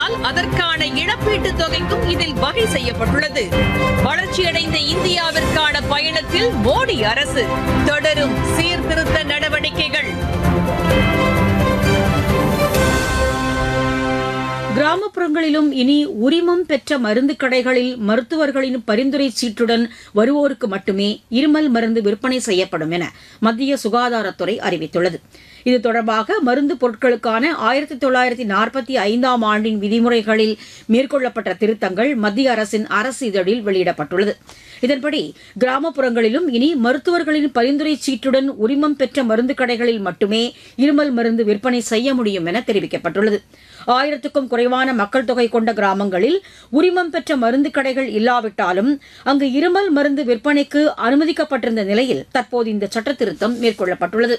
அதற்கான இழப்பீட்டுத் தொகைக்கும் இதில் வகை செய்யப்பட்டுள்ளது வளர்ச்சியடைந்த இந்தியாவிற்கான பயணத்தில் மோடி அரசு தொடரும் சீர்திருத்த நடவடிக்கைகள் கிராமப்புறங்களிலும் இனி உரிமம் பெற்ற மருந்து கடைகளில் மருத்துவர்களின் பரிந்துரை சீட்டுடன் வருவோருக்கு மட்டுமே இருமல் மருந்து விற்பனை செய்யப்படும் என மத்திய சுகாதாரத்துறை அறிவித்துள்ளது இது தொடர்பாக மருந்து பொருட்களுக்கான ஆயிரத்தி தொள்ளாயிரத்தி நாற்பத்தி ஐந்தாம் ஆண்டின் விதிமுறைகளில் மேற்கொள்ளப்பட்ட திருத்தங்கள் மத்திய அரசின் அரசு இதழில் வெளியிடப்பட்டுள்ளது இதன்படி கிராமப்புறங்களிலும் இனி மருத்துவர்களின் பரிந்துரை சீட்டுடன் உரிமம் பெற்ற மருந்து கடைகளில் மட்டுமே இருமல் மருந்து விற்பனை செய்ய முடியும் என தெரிவிக்கப்பட்டுள்ளது ஆயிரத்துக்கும் குறைவான மக்கள் தொகை கொண்ட கிராமங்களில் உரிமம் பெற்ற மருந்து கடைகள் இல்லாவிட்டாலும் அங்கு இருமல் மருந்து விற்பனைக்கு அனுமதிக்கப்பட்டிருந்த நிலையில் தற்போது இந்த சட்டத்திருத்தம் மேற்கொள்ளப்பட்டுள்ளது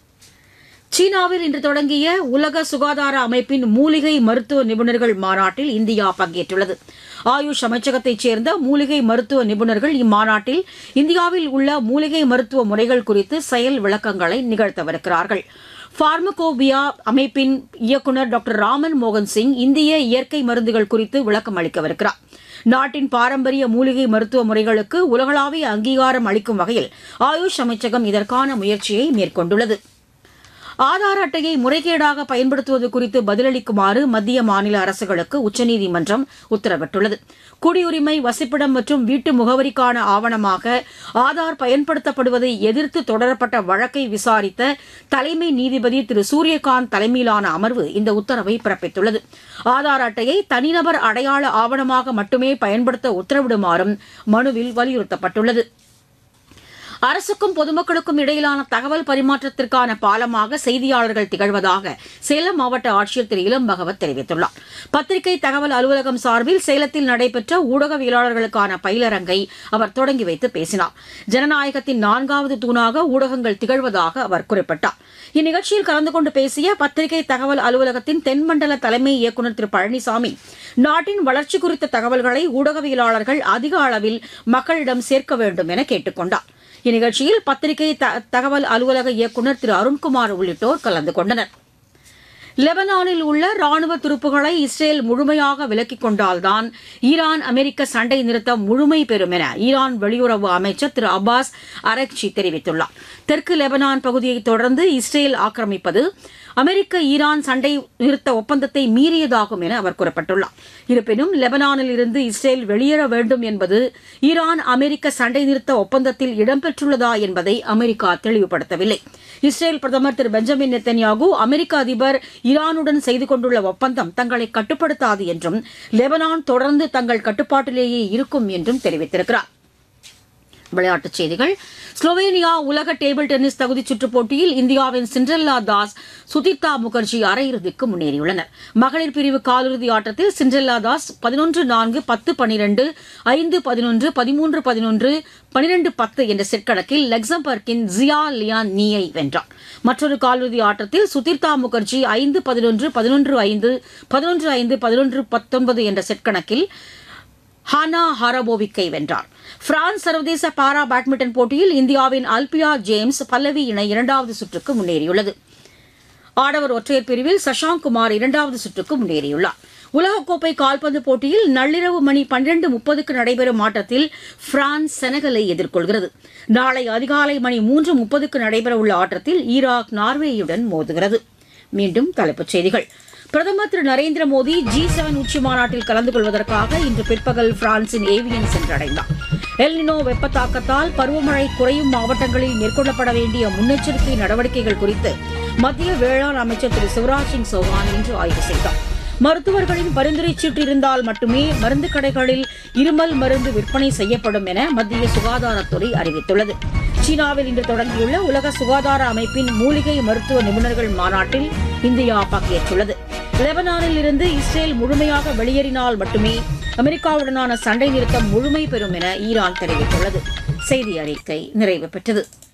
சீனாவில் இன்று தொடங்கிய உலக சுகாதார அமைப்பின் மூலிகை மருத்துவ நிபுணர்கள் மாநாட்டில் இந்தியா பங்கேற்றுள்ளது ஆயுஷ் அமைச்சகத்தைச் சேர்ந்த மூலிகை மருத்துவ நிபுணர்கள் இம்மாநாட்டில் இந்தியாவில் உள்ள மூலிகை மருத்துவ முறைகள் குறித்து செயல் விளக்கங்களை நிகழ்த்தவிருக்கிறார்கள் பார்மகோபியா அமைப்பின் இயக்குநர் டாக்டர் ராமன் மோகன் சிங் இந்திய இயற்கை மருந்துகள் குறித்து விளக்கம் அளிக்கவிருக்கிறார் நாட்டின் பாரம்பரிய மூலிகை மருத்துவ முறைகளுக்கு உலகளாவிய அங்கீகாரம் அளிக்கும் வகையில் ஆயுஷ் அமைச்சகம் இதற்கான முயற்சியை மேற்கொண்டுள்ளது ஆதார் அட்டையை முறைகேடாக பயன்படுத்துவது குறித்து பதிலளிக்குமாறு மத்திய மாநில அரசுகளுக்கு உச்சநீதிமன்றம் உத்தரவிட்டுள்ளது குடியுரிமை வசிப்பிடம் மற்றும் வீட்டு முகவரிக்கான ஆவணமாக ஆதார் பயன்படுத்தப்படுவதை எதிர்த்து தொடரப்பட்ட வழக்கை விசாரித்த தலைமை நீதிபதி திரு சூரியகாந்த் தலைமையிலான அமர்வு இந்த உத்தரவை பிறப்பித்துள்ளது ஆதார் அட்டையை தனிநபர் அடையாள ஆவணமாக மட்டுமே பயன்படுத்த உத்தரவிடுமாறும் மனுவில் வலியுறுத்தப்பட்டுள்ளது அரசுக்கும் பொதுமக்களுக்கும் இடையிலான தகவல் பரிமாற்றத்திற்கான பாலமாக செய்தியாளர்கள் திகழ்வதாக சேலம் மாவட்ட ஆட்சியர் திரு இளம் பகவத் தெரிவித்துள்ளார் பத்திரிகை தகவல் அலுவலகம் சார்பில் சேலத்தில் நடைபெற்ற ஊடகவியலாளர்களுக்கான பயிலரங்கை அவர் தொடங்கி வைத்து பேசினார் ஜனநாயகத்தின் நான்காவது தூணாக ஊடகங்கள் திகழ்வதாக அவர் குறிப்பிட்டார் இந்நிகழ்ச்சியில் கலந்து கொண்டு பேசிய பத்திரிகை தகவல் அலுவலகத்தின் தென்மண்டல தலைமை இயக்குநர் திரு பழனிசாமி நாட்டின் வளர்ச்சி குறித்த தகவல்களை ஊடகவியலாளர்கள் அதிக அளவில் மக்களிடம் சேர்க்க வேண்டும் என கேட்டுக் கொண்டார் இந்நிகழ்ச்சியில் பத்திரிகை த- தகவல் அலுவலக இயக்குநர் திரு அருண்குமார் உள்ளிட்டோர் கலந்து கொண்டனர் லெபனானில் உள்ள ராணுவ துருப்புகளை இஸ்ரேல் முழுமையாக விலக்கிக் கொண்டால்தான் ஈரான் அமெரிக்க சண்டை நிறுத்தம் முழுமை பெறும் என ஈரான் வெளியுறவு அமைச்சர் திரு அப்பாஸ் அரக்சி தெரிவித்துள்ளார் தெற்கு லெபனான் பகுதியை தொடர்ந்து இஸ்ரேல் ஆக்கிரமிப்பது அமெரிக்க ஈரான் சண்டை நிறுத்த ஒப்பந்தத்தை மீறியதாகும் என அவர் குறிப்பிட்டுள்ளார் இருப்பினும் லெபனானில் இருந்து இஸ்ரேல் வெளியேற வேண்டும் என்பது ஈரான் அமெரிக்க சண்டை நிறுத்த ஒப்பந்தத்தில் இடம்பெற்றுள்ளதா என்பதை அமெரிக்கா தெளிவுபடுத்தவில்லை இஸ்ரேல் பிரதமர் திரு பெஞ்சமின் நெத்தன்யாகு அமெரிக்க அதிபர் ஈரானுடன் செய்து கொண்டுள்ள ஒப்பந்தம் தங்களை கட்டுப்படுத்தாது என்றும் லெபனான் தொடர்ந்து தங்கள் கட்டுப்பாட்டிலேயே இருக்கும் என்றும் தெரிவித்திருக்கிறார் விளையாட்டுச் செய்திகள் ஸ்லோவேனியா உலக டேபிள் டென்னிஸ் தகுதிச் சுற்றுப் போட்டியில் இந்தியாவின் சிண்ட்ரெல்லா தாஸ் சுதிர்தா முகர்ஜி அரையிறுதிக்கு முன்னேறியுள்ளனர் மகளிர் பிரிவு காலிறுதி ஆட்டத்தில் சிண்ட்ரெல்லா தாஸ் பதினொன்று நான்கு பத்து பனிரெண்டு ஐந்து பதினொன்று பதிமூன்று பதினொன்று பனிரெண்டு பத்து என்ற செட் கணக்கில் லக்சம்பர்க்கின் ஜியா லியான் நீயை வென்றார் மற்றொரு காலிறுதி ஆட்டத்தில் சுதிர்தா முகர்ஜி ஐந்து பதினொன்று பதினொன்று ஐந்து பதினொன்று ஐந்து பதினொன்று பத்தொன்பது என்ற செட் கணக்கில் ஹானா ஹாரபோவிக்கை வென்றார் பிரான்ஸ் சர்வதேச பாரா பேட்மிண்டன் போட்டியில் இந்தியாவின் அல்பியா ஜேம்ஸ் பல்லவி இணை இரண்டாவது சுற்றுக்கு முன்னேறியுள்ளது ஆடவர் ஒற்றையர் பிரிவில் சஷாங்க் குமார் இரண்டாவது சுற்றுக்கு முன்னேறியுள்ளார் உலகக்கோப்பை கால்பந்து போட்டியில் நள்ளிரவு மணி பன்னிரண்டு முப்பதுக்கு நடைபெறும் ஆட்டத்தில் பிரான்ஸ் செனகலை எதிர்கொள்கிறது நாளை அதிகாலை மணி மூன்று முப்பதுக்கு நடைபெறவுள்ள ஆட்டத்தில் ஈராக் நார்வேயுடன் மோதுகிறது மீண்டும் தலைப்புச் செய்திகள் பிரதமர் திரு நரேந்திர மோடி ஜி செவன் உச்சி மாநாட்டில் கலந்து கொள்வதற்காக இன்று பிற்பகல் பிரான்சின் ஏவியன் சென்றடைந்தார் எல்னினோ வெப்ப தாக்கத்தால் பருவமழை குறையும் மாவட்டங்களில் மேற்கொள்ளப்பட வேண்டிய முன்னெச்சரிக்கை நடவடிக்கைகள் குறித்து மத்திய வேளாண் அமைச்சர் திரு சிவராஜ் சிங் சௌஹான் இன்று ஆய்வு செய்தார் மருத்துவர்களின் பரிந்துரை சீட்டு இருந்தால் மட்டுமே மருந்து கடைகளில் இருமல் மருந்து விற்பனை செய்யப்படும் என மத்திய சுகாதாரத்துறை அறிவித்துள்ளது சீனாவில் இன்று தொடங்கியுள்ள உலக சுகாதார அமைப்பின் மூலிகை மருத்துவ நிபுணர்கள் மாநாட்டில் இந்தியா பங்கேற்றுள்ளது லெபனானில் இருந்து இஸ்ரேல் முழுமையாக வெளியேறினால் மட்டுமே அமெரிக்காவுடனான சண்டை நிறுத்தம் முழுமை பெறும் என ஈரான் தெரிவித்துள்ளது செய்தி அறிக்கை நிறைவு பெற்றது